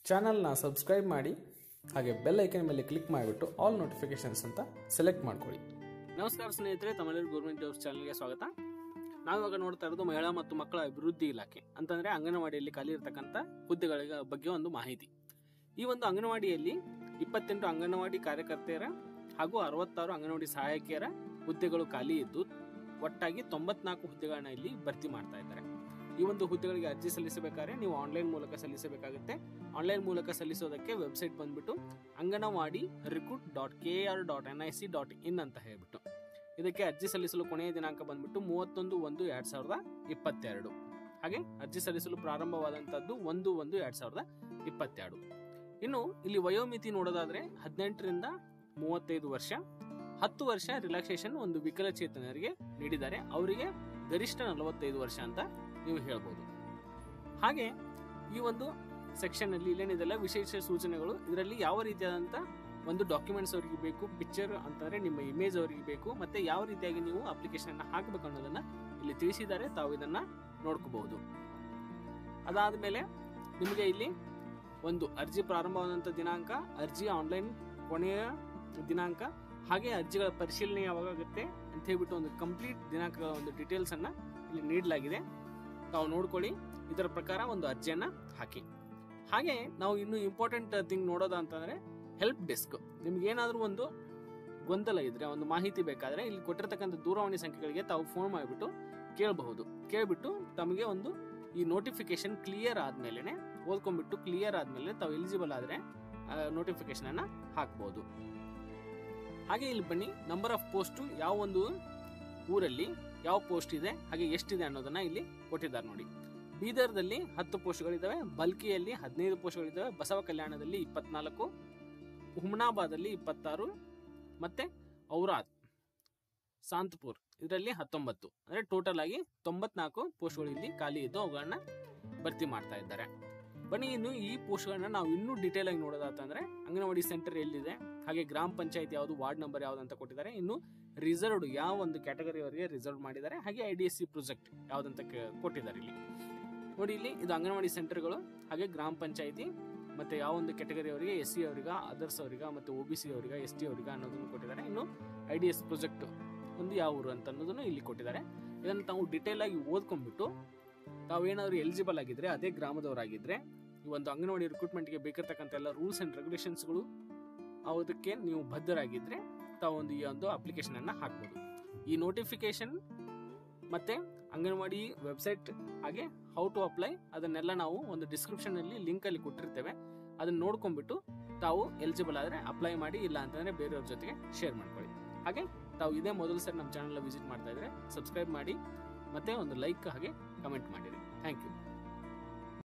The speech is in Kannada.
ಚಾನಲ್ನ ಸಬ್ಸ್ಕ್ರೈಬ್ ಮಾಡಿ ಹಾಗೆ ಬೆಲ್ ಐಕನ್ ಮೇಲೆ ಕ್ಲಿಕ್ ಮಾಡಿಬಿಟ್ಟು ಆಲ್ ನೋಟಿಫಿಕೇಶನ್ಸ್ ಅಂತ ಸೆಲೆಕ್ಟ್ ಮಾಡ್ಕೊಳ್ಳಿ ನಮಸ್ಕಾರ ಸ್ನೇಹಿತರೆ ತಮಿಳು ಗೌರ್ಮೆಂಟ್ ಜಾಬ್ಸ್ ಚಾನಲ್ಗೆ ಸ್ವಾಗತ ನಾವಿವಾಗ ನೋಡ್ತಾ ಇರೋದು ಮಹಿಳಾ ಮತ್ತು ಮಕ್ಕಳ ಅಭಿವೃದ್ಧಿ ಇಲಾಖೆ ಅಂತಂದ್ರೆ ಅಂಗನವಾಡಿಯಲ್ಲಿ ಖಾಲಿ ಇರತಕ್ಕಂಥ ಹುದ್ದೆಗಳ ಬಗ್ಗೆ ಒಂದು ಮಾಹಿತಿ ಈ ಒಂದು ಅಂಗನವಾಡಿಯಲ್ಲಿ ಇಪ್ಪತ್ತೆಂಟು ಅಂಗನವಾಡಿ ಕಾರ್ಯಕರ್ತೆಯರ ಹಾಗೂ ಅರವತ್ತಾರು ಅಂಗನವಾಡಿ ಸಹಾಯಕಿಯರ ಹುದ್ದೆಗಳು ಖಾಲಿ ಇದ್ದು ಒಟ್ಟಾಗಿ ತೊಂಬತ್ನಾಲ್ಕು ಹುದ್ದೆಗಳನ್ನ ಇಲ್ಲಿ ಭರ್ತಿ ಮಾಡ್ತಾ ಇದ್ದಾರೆ ಈ ಒಂದು ಹುದ್ದೆಗಳಿಗೆ ಅರ್ಜಿ ಸಲ್ಲಿಸಬೇಕಾದ್ರೆ ನೀವು ಆನ್ಲೈನ್ ಮೂಲಕ ಸಲ್ಲಿಸಬೇಕಾಗುತ್ತೆ ಆನ್ಲೈನ್ ಮೂಲಕ ಸಲ್ಲಿಸೋದಕ್ಕೆ ವೆಬ್ಸೈಟ್ ಬಂದ್ಬಿಟ್ಟು anganwadi recruit dot K R dot N I C dot in ಅಂತ ಹೇಳ್ಬಿಟ್ಟು ಇದಕ್ಕೆ ಅರ್ಜಿ ಸಲ್ಲಿಸಲು ಕೊನೆಯ ದಿನಾಂಕ ಬಂದ್ಬಿಟ್ಟು ಮೂವತ್ತೊಂದು ಒಂದು ಎರಡ್ ಸಾವಿರದ ಇಪ್ಪತ್ತೆರಡು ಹಾಗೆ ಅರ್ಜಿ ಸಲ್ಲಿಸಲು ಪ್ರಾರಂಭವಾದಂತದ್ದು ಒಂದು ಒಂದು ಎರಡ್ ಸಾವಿರದ ಇಪ್ಪತ್ತೆರಡು ಇನ್ನು ಇಲ್ಲಿ ವಯೋಮಿತಿ ನೋಡೋದಾದ್ರೆ ಹದಿನೆಂಟರಿಂದ ಮೂವತ್ತೈದು ವರ್ಷ ಹತ್ತು ವರ್ಷ ರಿಲ್ಯಾಕ್ಸೇಷನ್ ಒಂದು ವಿಕಲಚೇತನರಿಗೆ ನೀಡಿದ್ದಾರೆ ಅವರಿಗೆ ಗರಿಷ್ಠ ನಲವತ್ತೈದು ವರ್ಷ ಅಂತ ನೀವು ಹೇಳ್ಬೋದು ಹಾಗೆ ಈ ಒಂದು ಸೆಕ್ಷನ್ ಅಲ್ಲಿ ಇಲ್ಲೇನಿದೆಲ್ಲ ವಿಶೇಷ ಸೂಚನೆಗಳು ಇದರಲ್ಲಿ ಯಾವ ರೀತಿಯಾದಂತ ಒಂದು ಡಾಕ್ಯುಮೆಂಟ್ಸ್ ಅವರಿಗೆ ಬೇಕು ಪಿಕ್ಚರ್ ಅಂತಂದ್ರೆ ನಿಮ್ಮ ಇಮೇಜ್ ಅವರಿಗೆ ಬೇಕು ಮತ್ತೆ ಯಾವ ರೀತಿಯಾಗಿ ನೀವು ಅಪ್ಲಿಕೇಶನ್ ಅನ್ನ ಹಾಕಬೇಕು ಅನ್ನೋದನ್ನ ಇಲ್ಲಿ ತಿಳಿಸಿದ್ದಾರೆ ತಾವು ಇದನ್ನ ನೋಡ್ಕೋಬಹುದು ಅದಾದ್ಮೇಲೆ ನಿಮಗೆ ಇಲ್ಲಿ ಒಂದು ಅರ್ಜಿ ಪ್ರಾರಂಭವಾದಂತ ದಿನಾಂಕ ಅರ್ಜಿ ಆನ್ಲೈನ್ ಕೊನೆಯ ದಿನಾಂಕ ಹಾಗೆ ಅರ್ಜಿಗಳ ಪರಿಶೀಲನೆ ಯಾವಾಗ ಆಗುತ್ತೆ ಅಂತ ಹೇಳ್ಬಿಟ್ಟು ಒಂದು ಕಂಪ್ಲೀಟ್ ದಿನಾಂಕಗಳ ಒಂದು ಡೀಟೇಲ್ಸ್ ಅನ್ನ ಇಲ್ಲಿ ನೀಡಲಾಗಿದೆ ತಾವು ನೋಡ್ಕೊಳ್ಳಿ ಇದರ ಪ್ರಕಾರ ಒಂದು ಅರ್ಜಿಯನ್ನ ಹಾಕಿ ಹಾಗೆ ನಾವು ಇನ್ನು ಇಂಪಾರ್ಟೆಂಟ್ ಥಿಂಗ್ ನೋಡೋದ ಅಂತಂದ್ರೆ ಹೆಲ್ಪ್ ಡೆಸ್ಕ್ ನಿಮ್ಗೆ ಏನಾದರೂ ಒಂದು ಗೊಂದಲ ಇದ್ರೆ ಒಂದು ಮಾಹಿತಿ ಬೇಕಾದ್ರೆ ಇಲ್ಲಿ ಕೊಟ್ಟಿರ್ತಕ್ಕಂಥ ದೂರವಾಣಿ ಸಂಖ್ಯೆಗಳಿಗೆ ತಾವು ಫೋನ್ ಮಾಡಿಬಿಟ್ಟು ಕೇಳಬಹುದು ಕೇಳ್ಬಿಟ್ಟು ತಮಗೆ ಒಂದು ಈ ನೋಟಿಫಿಕೇಶನ್ ಕ್ಲಿಯರ್ ಆದ್ಮೇಲೆ ಓದ್ಕೊಂಡ್ಬಿಟ್ಟು ಕ್ಲಿಯರ್ ಆದ್ಮೇಲೆ ತಾವು ಎಲಿಜಿಬಲ್ ಆದ್ರೆ ನೋಟಿಫಿಕೇಶನ್ ಅನ್ನ ಹಾಕ್ಬಹುದು ಹಾಗೆ ಇಲ್ಲಿ ಬನ್ನಿ ನಂಬರ್ ಆಫ್ ಪೋಸ್ಟ್ ಯಾವ ಒಂದು ಊರಲ್ಲಿ ಯಾವ ಪೋಸ್ಟ್ ಇದೆ ಹಾಗೆ ಎಷ್ಟಿದೆ ಅನ್ನೋದನ್ನ ಇಲ್ಲಿ ಕೊಟ್ಟಿದ್ದಾರೆ ನೋಡಿ ಬೀದರ್ದಲ್ಲಿ ಹತ್ತು ಪೋಸ್ಟ್ಗಳಿದ್ದಾವೆ ಬಲ್ಕಿಯಲ್ಲಿ ಹದಿನೈದು ಪೋಸ್ಟ್ಗಳಿದ್ದಾವೆ ಬಸವ ಕಲ್ಯಾಣದಲ್ಲಿ ಇಪ್ಪತ್ನಾಲ್ಕು ಹುಮ್ನಾಬಾದಲ್ಲಿ ಇಪ್ಪತ್ತಾರು ಮತ್ತೆ ಔರಾದ್ ಸಾಂತಪುರ್ ಇದರಲ್ಲಿ ಹತ್ತೊಂಬತ್ತು ಅಂದ್ರೆ ಟೋಟಲ್ ಆಗಿ ತೊಂಬತ್ನಾಲ್ಕು ಪೋಸ್ಟ್ಗಳು ಇಲ್ಲಿ ಖಾಲಿ ಇದ್ದು ಅವುಗಳನ್ನ ಭರ್ತಿ ಮಾಡ್ತಾ ಇದ್ದಾರೆ ಬನ್ನಿ ಇನ್ನು ಈ ಪೋಸ್ಟ್ಗಳನ್ನ ನಾವು ಇನ್ನೂ ಡೀಟೇಲ್ ಆಗಿ ನೋಡೋದಾತಂದ್ರೆ ಅಂಗನವಾಡಿ ಸೆಂಟರ್ ಎಲ್ಲಿದೆ ಹಾಗೆ ಗ್ರಾಮ ಪಂಚಾಯತ್ ಯಾವುದು ವಾರ್ಡ್ ನಂಬರ್ ಯಾವ್ದು ಅಂತ ಕೊಟ್ಟಿದ್ದಾರೆ ಇನ್ನು ರಿಸರ್ವ್ಡ್ ಯಾವ ಒಂದು ಕ್ಯಾಟಗರಿ ಅವರಿಗೆ ರಿಸರ್ವ್ ಮಾಡಿದ್ದಾರೆ ಹಾಗೆ I D S C project ಯಾವ್ದಂತ ಕ- ಕೊಟ್ಟಿದ್ದಾರೆ ಇಲ್ಲಿ ನೋಡಿ ಇಲ್ಲಿ ಇದು ಅಂಗನವಾಡಿ ಸೆಂಟರ್ಗಳು ಹಾಗೆ ಗ್ರಾಮ ಪಂಚಾಯತಿ ಮತ್ತೆ ಯಾವ ಒಂದು ಕ್ಯಾಟಗರಿ ಅವರಿಗೆ ಎಸ್ ಸಿ ಅವರಿಗ ಅದರ್ಸ್ ಅವರಿಗ ಮತ್ತೆ ಒ ಬಿ ಸಿ ಅವರಿಗ ಎಸ್ ಟಿ ಅವರಿಗ ಅನ್ನೋದನ್ನು ಕೊಟ್ಟಿದ್ದಾರೆ ಇನ್ನು ಐ ಡಿ ಎಸ್ ಪ್ರಾಜೆಕ್ಟ್ ಒಂದು ಯಾವ ಊರು ಅಂತ ಅನ್ನೋದನ್ನು ಇಲ್ಲಿ ಕೊಟ್ಟಿದ್ದಾರೆ ಇದನ್ನು ತಾವು ಡಿಟೇಲ್ ಆಗಿ ಓದ್ಕೊಂಡ್ಬಿಟ್ಟು ತಾವೇನಾದ್ರು ಎಲಿಜಿಬಲ್ ಆಗಿದ್ರೆ ಅದೇ ಗ್ರಾಮದವರಾಗಿದ್ರೆ ಈ ಒಂದು ಅಂಗನವಾಡಿ ರಿಕ್ರೂಟ್ಮೆಂಟ್ಗೆ ಬೇಕಿರ್ತಕ್ಕಂಥ ಎಲ್ಲ ರೂಲ್ಸ್ ಅಂಡ್ ರೆಗ್ಯುಲೇಷನ್ಸ್ಗಳು ಅದಕ್ಕೆ ನೀವು ಬದ್ಧರಾಗಿದ್ರೆ ತಾವು ಒಂದು ಈ ಒಂದು ಅಪ್ಲಿಕೇಶನ್ ಅನ್ನ ಹಾಕ್ಬೋದು ಈ ನೋಟಿಫಿಕೇಶನ್ ಮತ್ತೆ ಅಂಗನವಾಡಿ ವೆಬ್ಸೈಟ್ ಹಾಗೆ ಹೌ ಟು ಅಪ್ಲೈ ಅದನ್ನೆಲ್ಲ ನಾವು ಒಂದು ಡಿಸ್ಕ್ರಿಪ್ಷನ್ ಅಲ್ಲಿ ಲಿಂಕ್ ಅಲ್ಲಿ ಕೊಟ್ಟಿರ್ತೇವೆ ಅದನ್ನ ನೋಡ್ಕೊಂಡ್ಬಿಟ್ಟು ತಾವು ಎಲಿಜಿಬಲ್ ಆದ್ರೆ ಅಪ್ಲೈ ಮಾಡಿ ಇಲ್ಲ ಅಂತಂದ್ರೆ ಬೇರೆಯವ್ರ ಜೊತೆಗೆ ಶೇರ್ ಮಾಡ್ಕೊಳ್ಳಿ ಹಾಗೆ ತಾವು ಇದೇ ಮೊದಲು ಸರಿ ನಮ್ಮ ಚಾನಲ್ ವಿಸಿಟ್ ಮಾಡ್ತಾ ಇದ್ರೆ ಸಬ್ಸ್ಕ್ರೈಬ್ ಮಾಡಿ ಮತ್ತೆ ಒಂದು ಲೈಕ್ ಹಾಗೆ ಕಮೆಂಟ್ ಮಾಡಿರಿ ಥ್ಯಾಂಕ್ ಯು